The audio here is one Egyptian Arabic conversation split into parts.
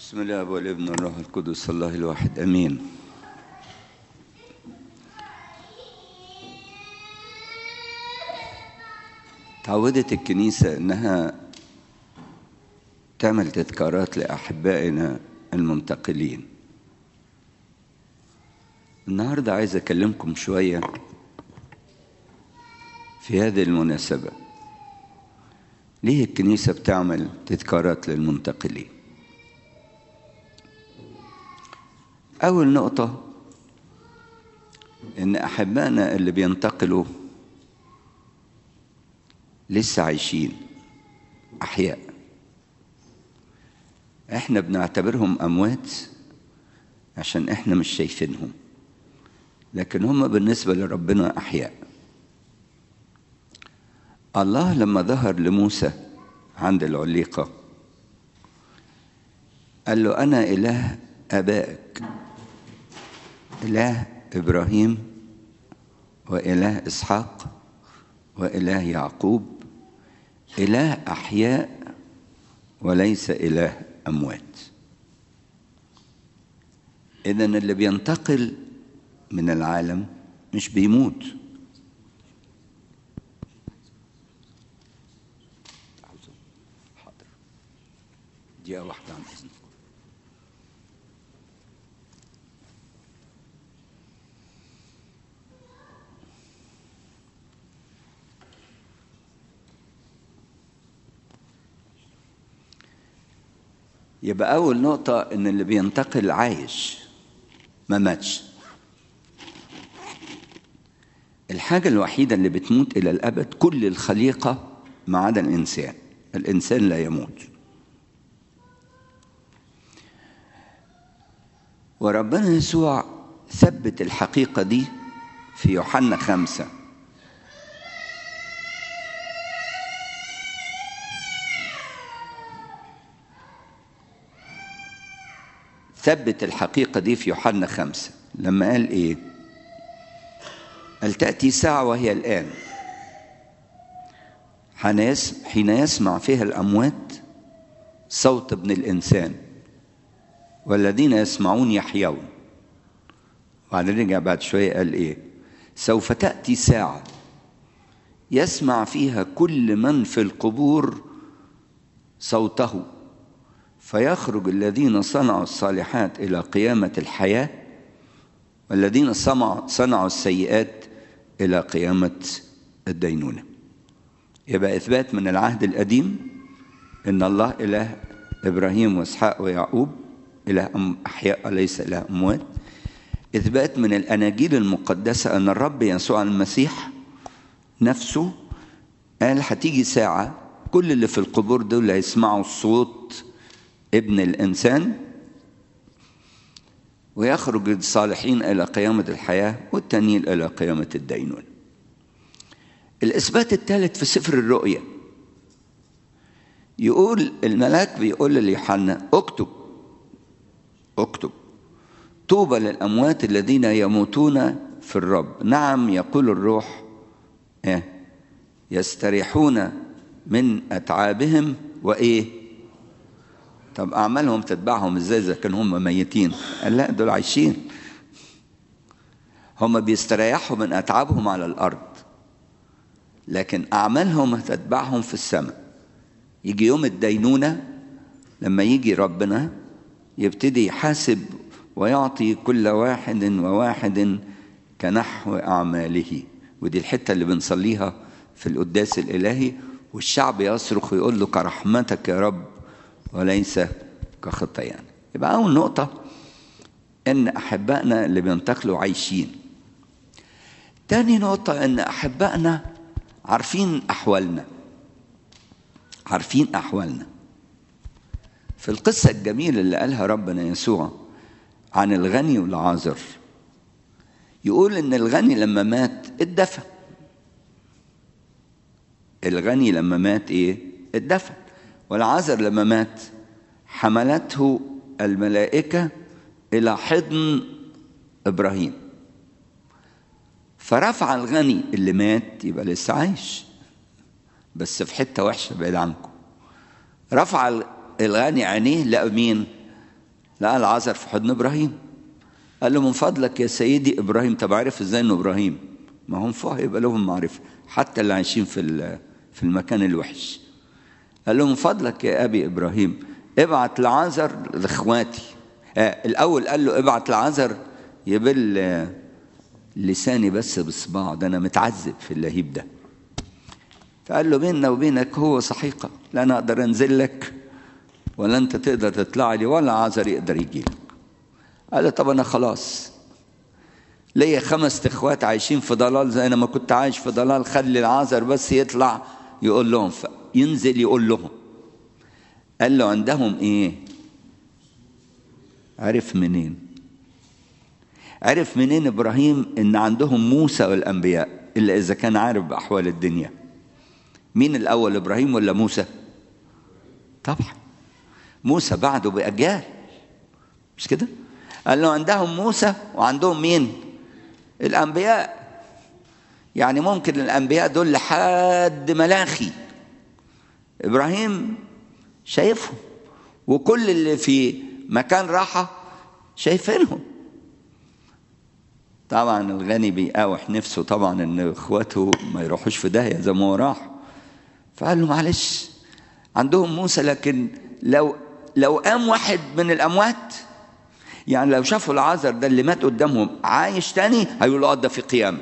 بسم الله والابن والروح القدس الله الواحد امين تعودت الكنيسة انها تعمل تذكارات لاحبائنا المنتقلين النهارده عايز اكلمكم شويه في هذه المناسبه ليه الكنيسه بتعمل تذكارات للمنتقلين اول نقطه ان احبائنا اللي بينتقلوا لسه عايشين احياء احنا بنعتبرهم اموات عشان احنا مش شايفينهم لكن هم بالنسبة لربنا أحياء الله لما ظهر لموسى عند العليقة قال له أنا إله آبائك إله إبراهيم وإله إسحاق وإله يعقوب إله أحياء وليس إله أموات إذا اللي بينتقل من العالم مش بيموت حاضر دقيقة واحدة عن إذنك يبقى أول نقطة إن اللي بينتقل عايش ما ماتش الحاجة الوحيدة اللي بتموت إلى الأبد كل الخليقة ما عدا الإنسان الإنسان لا يموت وربنا يسوع ثبت الحقيقة دي في يوحنا خمسة ثبت الحقيقة دي في يوحنا خمسة لما قال إيه هل تأتي ساعة وهي الآن حين يسمع فيها الأموات صوت ابن الإنسان والذين يسمعون يحيون وبعدين رجع بعد شوية قال إيه سوف تأتي ساعة يسمع فيها كل من في القبور صوته فيخرج الذين صنعوا الصالحات إلى قيامة الحياة والذين صنعوا السيئات إلى قيامة الدينونة يبقى إثبات من العهد القديم إن الله إله إبراهيم وإسحاق ويعقوب إله أحياء وليس إله أموات إثبات من الأناجيل المقدسة أن الرب يسوع المسيح نفسه قال هتيجي ساعة كل اللي في القبور دول هيسمعوا صوت ابن الإنسان ويخرج الصالحين إلى قيامة الحياة والتانيين إلى قيامة الدينون الإثبات الثالث في سفر الرؤيا يقول الملاك بيقول ليوحنا اكتب اكتب طوبى للأموات الذين يموتون في الرب نعم يقول الروح إيه يستريحون من أتعابهم وإيه طب أعمالهم تتبعهم إزاي إذا كانوا هم ميتين قال لا دول عايشين هم بيستريحوا من أتعابهم على الأرض لكن أعمالهم هتتبعهم في السماء يجي يوم الدينونة لما يجي ربنا يبتدي يحاسب ويعطي كل واحد وواحد كنحو أعماله ودي الحتة اللي بنصليها في القداس الإلهي والشعب يصرخ ويقول له كرحمتك يا رب وليس كخطيان يبقى أول نقطة إن أحبائنا اللي بينتقلوا عايشين تاني نقطة إن أحبائنا عارفين أحوالنا عارفين أحوالنا في القصة الجميلة اللي قالها ربنا يسوع عن الغني والعازر يقول إن الغني لما مات اتدفن الغني لما مات إيه؟ اتدفن والعازر لما مات حملته الملائكة إلى حضن إبراهيم فرفع الغني اللي مات يبقى لسه عايش بس في حتة وحشة بعيد عنكم رفع الغني عينيه لقى مين لقى العذر في حضن ابراهيم قال له من فضلك يا سيدي ابراهيم طب عرف ازاي انه ابراهيم ما هم فوق يبقى لهم معرفه حتى اللي عايشين في في المكان الوحش قال له من فضلك يا ابي ابراهيم ابعت لعازر لاخواتي آه الاول قال له ابعت لعازر يبل آه لساني بس بصباعه ده انا متعذب في اللهيب ده فقال له بيننا وبينك هو صحيقه لا انا اقدر انزل لك ولا انت تقدر تطلع لي ولا عازر يقدر يجي لك قال له طب انا خلاص ليا خمس اخوات عايشين في ضلال زي انا ما كنت عايش في ضلال خلي العازر بس يطلع يقول لهم ينزل يقول لهم قال له عندهم ايه عرف منين عرف منين ابراهيم ان عندهم موسى والانبياء الا اذا كان عارف باحوال الدنيا مين الاول ابراهيم ولا موسى طبعا موسى بعده باجيال مش كده قال له عندهم موسى وعندهم مين الانبياء يعني ممكن الانبياء دول لحد ملاخي ابراهيم شايفهم وكل اللي في مكان راحه شايفينهم طبعا الغني بيقاوح نفسه طبعا ان اخواته ما يروحوش في داهيه زي ما هو راح فقال له معلش عندهم موسى لكن لو لو قام واحد من الاموات يعني لو شافوا العذر ده اللي مات قدامهم عايش تاني هيقولوا اه ده في قيامه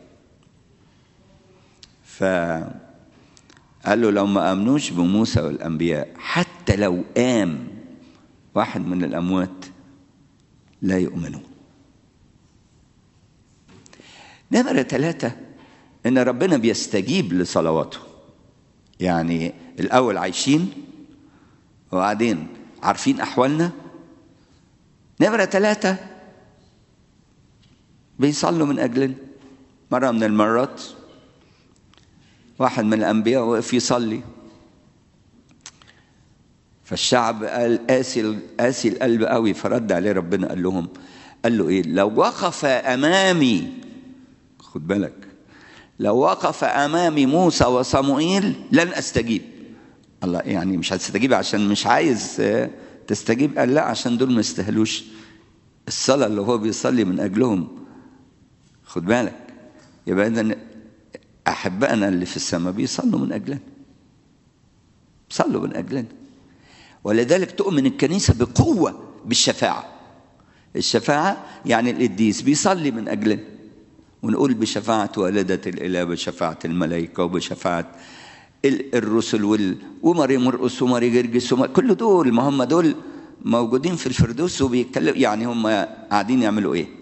ف قال له لو ما امنوش بموسى والانبياء حتى لو قام واحد من الاموات لا يؤمنون نمرة ثلاثة إن ربنا بيستجيب لصلواته يعني الأول عايشين وبعدين عارفين أحوالنا نمرة ثلاثة بيصلوا من أجلنا مرة من المرات واحد من الأنبياء وقف يصلي فالشعب قال قاسي قاسي القلب قوي فرد عليه ربنا قال لهم قال له ايه لو وقف امامي خد بالك لو وقف امامي موسى وصموئيل لن استجيب الله يعني مش هتستجيب عشان مش عايز تستجيب قال لا عشان دول ما يستاهلوش الصلاه اللي هو بيصلي من اجلهم خد بالك يبقى اذا احبائنا اللي في السماء بيصلوا من اجلنا صلوا من اجلنا ولذلك تؤمن الكنيسه بقوه بالشفاعه الشفاعه يعني القديس بيصلي من اجلنا ونقول بشفاعة والدة الإله بشفاعة الملائكة وبشفاعة الرسل وال... وماري مرقس وماري جرجس وماري... كل دول ما هم دول موجودين في الفردوس وبيتكلم يعني هم قاعدين يعملوا ايه؟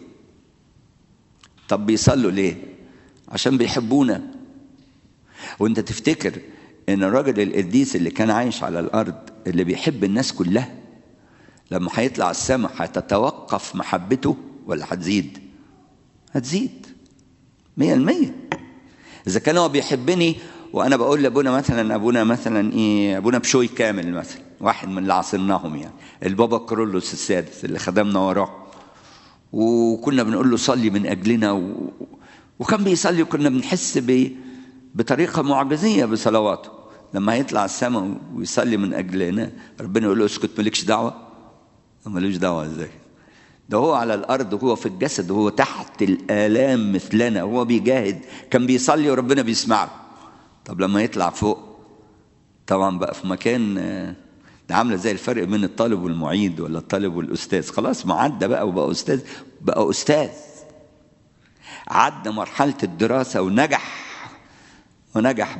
طب بيصلوا ليه؟ عشان بيحبونا وانت تفتكر ان الراجل القديس اللي كان عايش على الارض اللي بيحب الناس كلها لما هيطلع السماء هتتوقف محبته ولا هتزيد؟ هتزيد مية المية إذا كان هو بيحبني وأنا بقول لأبونا مثلا أبونا مثلا إيه أبونا بشوي كامل مثلا واحد من اللي عاصرناهم يعني البابا كرولوس السادس اللي خدمنا وراه وكنا بنقول له صلي من أجلنا و... وكان بيصلي وكنا بنحس ب... بطريقة معجزية بصلواته لما يطلع السماء ويصلي من أجلنا ربنا يقول له اسكت مالكش دعوة ملوش دعوة ازاي ده هو على الارض وهو في الجسد وهو تحت الالام مثلنا هو بيجاهد كان بيصلي وربنا بيسمع له طب لما يطلع فوق طبعا بقى في مكان ده عامله زي الفرق بين الطالب والمعيد ولا الطالب والاستاذ خلاص ما عدى بقى وبقى استاذ بقى استاذ عدى مرحله الدراسه ونجح ونجح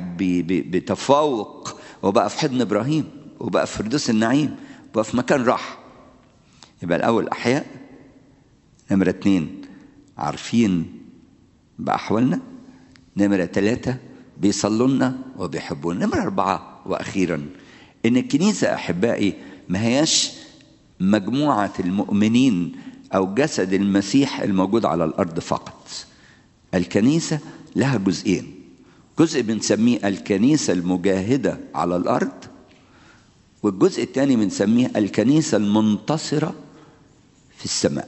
بتفوق وبقى في حضن ابراهيم وبقى في فردوس النعيم وبقى في مكان راحه يبقى الاول احياء نمرة اتنين عارفين بأحوالنا نمرة ثلاثة بيصلوا لنا وبيحبونا نمرة أربعة وأخيرا إن الكنيسة أحبائي ما هياش مجموعة المؤمنين أو جسد المسيح الموجود على الأرض فقط الكنيسة لها جزئين جزء بنسميه الكنيسة المجاهدة على الأرض والجزء الثاني بنسميه الكنيسة المنتصرة في السماء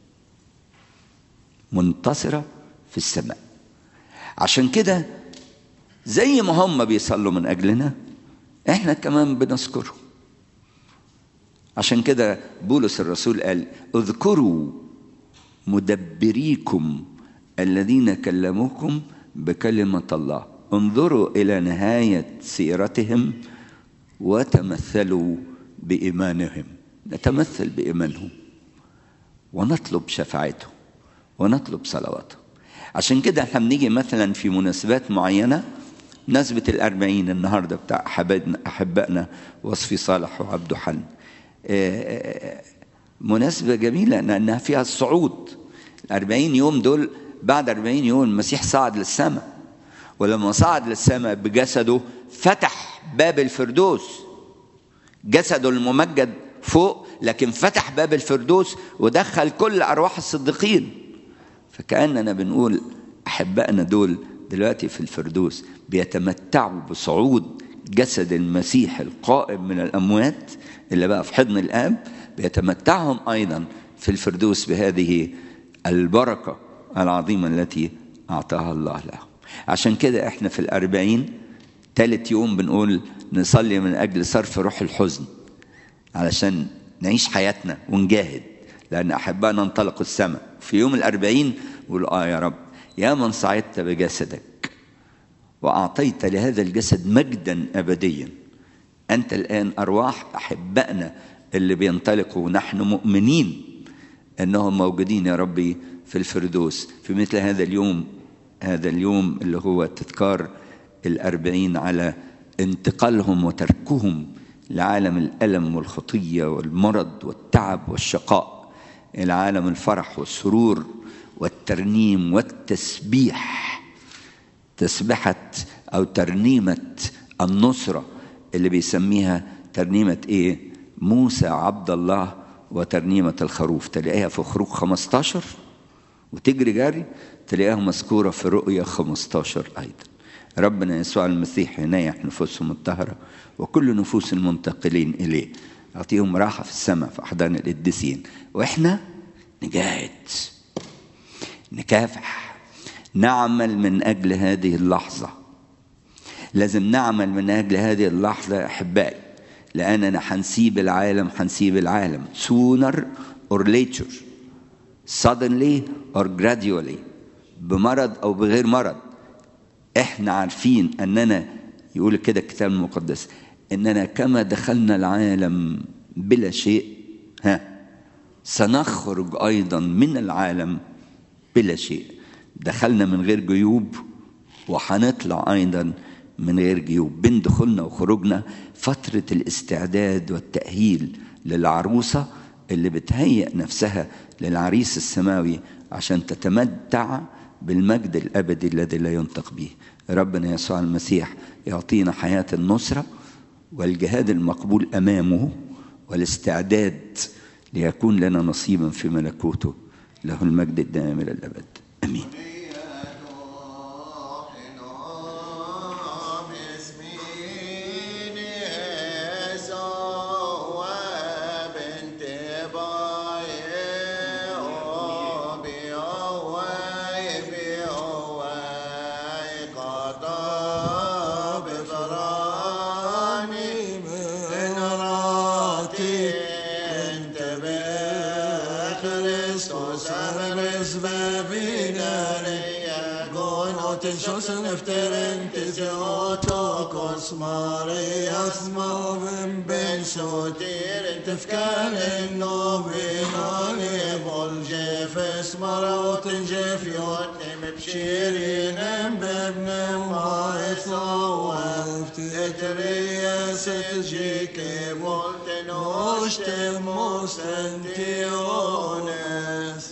منتصرة في السماء عشان كده زي ما هم بيصلوا من أجلنا احنا كمان بنذكرهم عشان كده بولس الرسول قال اذكروا مدبريكم الذين كلموكم بكلمة الله انظروا إلى نهاية سيرتهم وتمثلوا بإيمانهم نتمثل بإيمانهم ونطلب شفاعتهم ونطلب صلواتهم عشان كده احنا بنيجي مثلا في مناسبات معينة مناسبة الأربعين النهاردة بتاع أحبائنا أحبائنا وصفي صالح وعبده حن مناسبة جميلة لأنها فيها الصعود الأربعين يوم دول بعد أربعين يوم المسيح صعد للسماء ولما صعد للسماء بجسده فتح باب الفردوس جسده الممجد فوق لكن فتح باب الفردوس ودخل كل أرواح الصديقين فكأننا بنقول أحبائنا دول دلوقتي في الفردوس بيتمتعوا بصعود جسد المسيح القائم من الأموات اللي بقى في حضن الآب بيتمتعهم أيضا في الفردوس بهذه البركة العظيمة التي أعطاها الله لهم عشان كده احنا في الأربعين ثالث يوم بنقول نصلي من أجل صرف روح الحزن علشان نعيش حياتنا ونجاهد لأن أحبائنا انطلقوا السماء في يوم الأربعين نقول آه يا رب يا من صعدت بجسدك وأعطيت لهذا الجسد مجدا أبديا أنت الآن أرواح أحبائنا اللي بينطلقوا ونحن مؤمنين أنهم موجودين يا ربي في الفردوس في مثل هذا اليوم هذا اليوم اللي هو تذكار الأربعين على انتقالهم وتركهم لعالم الألم والخطية والمرض والتعب والشقاء إلى عالم الفرح والسرور والترنيم والتسبيح تسبحة أو ترنيمة النصرة اللي بيسميها ترنيمة إيه؟ موسى عبد الله وترنيمة الخروف تلاقيها في خروج 15 وتجري جري تلاقيها مذكورة في رؤية 15 أيضا ربنا يسوع المسيح ينيح نفوسهم الطاهرة وكل نفوس المنتقلين إليه أعطيهم راحة في السماء في أحضان القديسين وإحنا نجاهد نكافح نعمل من أجل هذه اللحظة لازم نعمل من أجل هذه اللحظة يا أحبائي لأننا هنسيب العالم هنسيب العالم sooner or later suddenly or gradually بمرض أو بغير مرض احنا عارفين أننا يقول كده الكتاب المقدس إننا كما دخلنا العالم بلا شيء ها سنخرج أيضا من العالم بلا شيء دخلنا من غير جيوب وهنطلع أيضا من غير جيوب بين دخولنا وخروجنا فترة الاستعداد والتأهيل للعروسة اللي بتهيئ نفسها للعريس السماوي عشان تتمتع بالمجد الأبدي الذي لا ينطق به ربنا يسوع المسيح يعطينا حياة النصرة والجهاد المقبول أمامه والاستعداد ليكون لنا نصيبا في ملكوته له المجد الدائم إلى الأبد أمين تفكان النوم ينالي بولجيف اسمر وتنجيف يوتنم بشيرين بابن ما يصوف تتري ستجيك بولتن وشتم مستنتيونس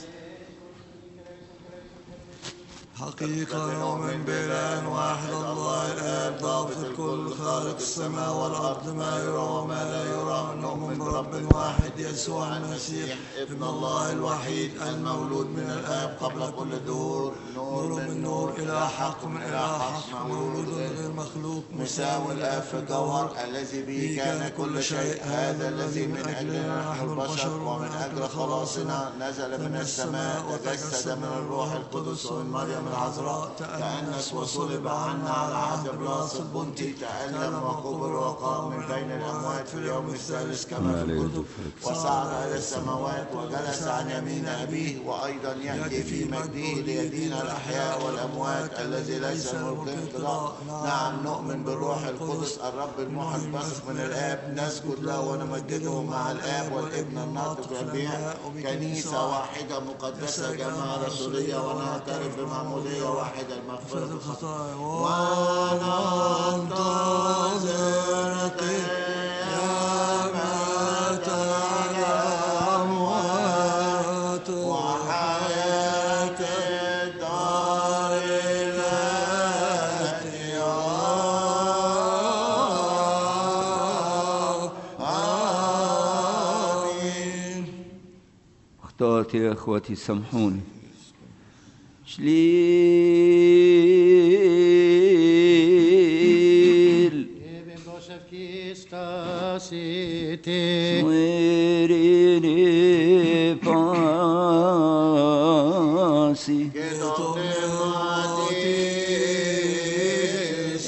حقيقة نؤمن بإله واحد الله الآب ضابط الكل خالق السماء والأرض ما يرى وما لا يرى نؤمن برب واحد يسوع المسيح ابن الله الوحيد المولود من الآب قبل كل الدهور نور من نور إلى حق من إلى حق مولود غير مخلوق مساوي الآب في الجوهر الذي به كان كل شيء هذا الذي من أجلنا نحن البشر ومن أجل خلاصنا نزل من السماء وتجسد من الروح القدس ومن مريم العذراء تأنس وصلب عنا على عهد بلاس البنطي تألم وقبر وقام من بين الأموات في اليوم الثالث كما في الكتب وصعد إلى السماوات وجلس عن يمين أبيه وأيضا يأتي في مجده ليدين الأحياء والأموات الذي ليس له انقضاء نعم نؤمن بالروح القدس الرب المحب المنبثق من الآب نسجد له ونمجده مع الآب والابن الناطق والبيع كنيسة واحدة مقدسة جماعة رسولية ونعترف بمعمودية واحدة المغفرة الخطايا وننتظر قيامة الأموات وحياة الدار التي آمين اخطأت يا اخوتي سامحوني شليل Eben Josef Kistasite, Muerini pasi